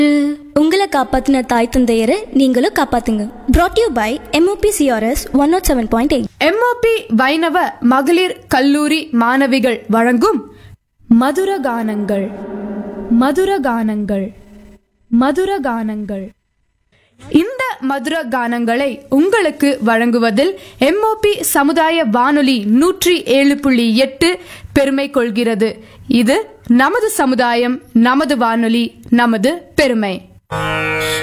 உங்களை காப்பாத்தின தாய் தந்தையரை நீங்களும் காப்பாத்துங்க brought you by MOP CRS one nought seven point eight MOP வைணவ மகளிர் கல்லூரி மாணவிகள் வழங்கும் மதுரகானங்கள் மதுரகானங்கள் மதுரகானங்கள் இந்த மதுர கானங்களை உங்களுக்கு வழங்குவதில் எம்ஓபி சமுதாய வானொலி நூற்றி ஏழு புள்ளி எட்டு பெருமை கொள்கிறது இது நமது சமுதாயம் நமது வானொலி நமது பெருமை